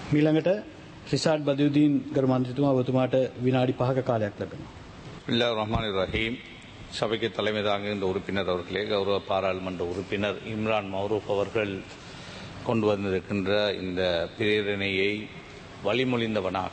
මීළඟට රිසාඩ් බදයුදීන් ගරු මන්ත්‍රතුමා ඔබතුමාට විනාඩි 5ක කාලයක් ලැබෙනවා. இல்லா ரஹ்மான் ரஹீம் சபைக்கு தலைமை தாங்குகின்ற உறுப்பினர் அவர்களே கௌரவ பாராளுமன்ற உறுப்பினர் இம்ரான் மௌரூப் அவர்கள் கொண்டு வந்திருக்கின்ற இந்த பிரேரணையை வழிமொழிந்தவனாக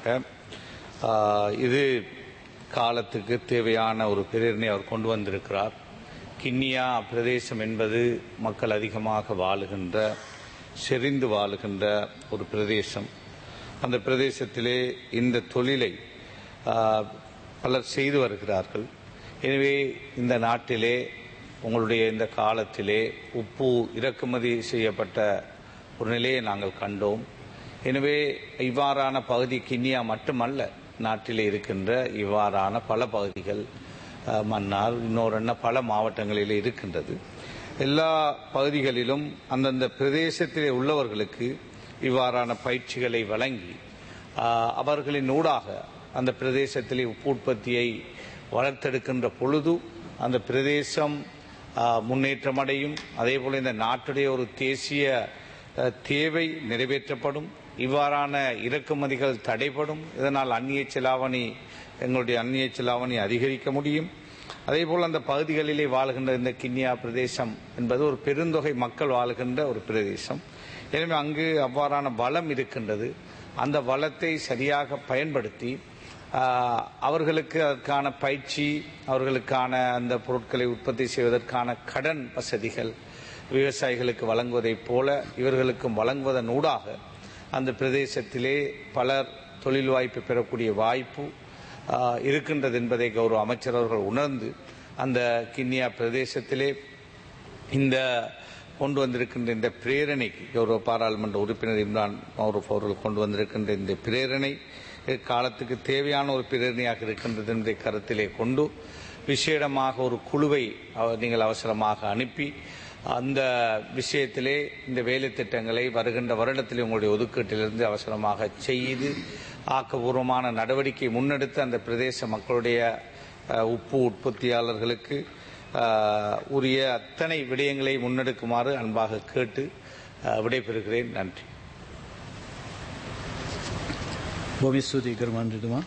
ஆஹ், இது காலத்துக்கு தேவையான ஒரு பிரேரணை அவர் கொண்டு வந்திருக்கிறார் கிண்ணியா பிரதேசம் என்பது மக்கள் அதிகமாக வாழுகின்ற செறிந்து வாழுகின்ற ஒரு பிரதேசம் அந்த பிரதேசத்திலே இந்த தொழிலை ஆஹ், பலர் செய்து வருகிறார்கள் எனவே இந்த நாட்டிலே உங்களுடைய இந்த காலத்திலே உப்பு இறக்குமதி செய்யப்பட்ட ஒரு நிலையை நாங்கள் கண்டோம் எனவே இவ்வாறான பகுதி கிண்ணியா மட்டுமல்ல நாட்டிலே இருக்கின்ற இவ்வாறான பல பகுதிகள் அஹ், மன்னார் இன்னொரு என்ன பல மாவட்டங்களில் இருக்கின்றது எல்லா பகுதிகளிலும் அந்தந்த பிரதேசத்திலே உள்ளவர்களுக்கு இவ்வாறான பயிற்சிகளை வழங்கி ஆஹ், அவர்களின் ஊடாக அந்த பிரதேசத்திலே உப்பு உற்பத்தியை வளர்த்தெடுக்கின்ற பொழுது அந்த பிரதேசம் ஆஹ், முன்னேற்றமடையும் அதேபோல இந்த நாட்டுடைய ஒரு தேசிய அஹ், தேவை நிறைவேற்றப்படும் இவ்வாறான இறக்குமதிகள் தடைப்படும் இதனால் அந்நிய செலாவணி எங்களுடைய அந்நிய செலாவணி அதிகரிக்க முடியும் அதேபோல் அந்த பகுதிகளிலே வாழ்கின்ற இந்த கிண்ணியா பிரதேசம் என்பது ஒரு பெருந்தொகை மக்கள் வாழ்கின்ற ஒரு பிரதேசம் எனவே அங்கு அவ்வாறான வளம் இருக்கின்றது அந்த வளத்தை சரியாக பயன்படுத்தி ஆஹ், அவர்களுக்கு அதற்கான பயிற்சி அவர்களுக்கான அந்த பொருட்களை உற்பத்தி செய்வதற்கான கடன் வசதிகள் விவசாயிகளுக்கு வழங்குவதைப் போல இவர்களுக்கும் வழங்குவதன் ஊடாக அந்த பிரதேசத்திலே பலர் தொழில் வாய்ப்பு பெறக்கூடிய வாய்ப்பு ஆஹ், இருக்கின்றது என்பதை கௌரவ அமைச்சர் அவர்கள் உணர்ந்து அந்த கிண்ணியா பிரதேசத்திலே இந்த கொண்டு வந்திருக்கின்ற இந்த பிரேரணைக்கு கௌரவ பாராளுமன்ற உறுப்பினர் இம்ரான் மௌரூப் அவர்கள் கொண்டு வந்திருக்கின்ற இந்த பிரேரணை காலத்துக்கு தேவையான ஒரு பிரேரணையாக இருக்கின்றது என்பதை கருத்திலே கொண்டு விசேடமாக ஒரு குழுவை அவ- நீங்கள் அவசரமாக அனுப்பி அந்த விஷயத்திலே இந்த வேலை திட்டங்களை வருகின்ற வருடத்திலே உங்களுடைய ஒதுக்கீட்டிலிருந்து அவசரமாக செய்து ஆக்கபூர்வமான நடவடிக்கை முன்னெடுத்து அந்த பிரதேச மக்களுடைய அஹ், உப்பு உற்பத்தியாளர்களுக்கு அஹ், உரிய அத்தனை விடயங்களை முன்னெடுக்குமாறு அன்பாக கேட்டு அஹ், விடைபெறுகிறேன் நன்றி බොහොම ස්තුතියි ගරු මන්ත්‍රතුමා.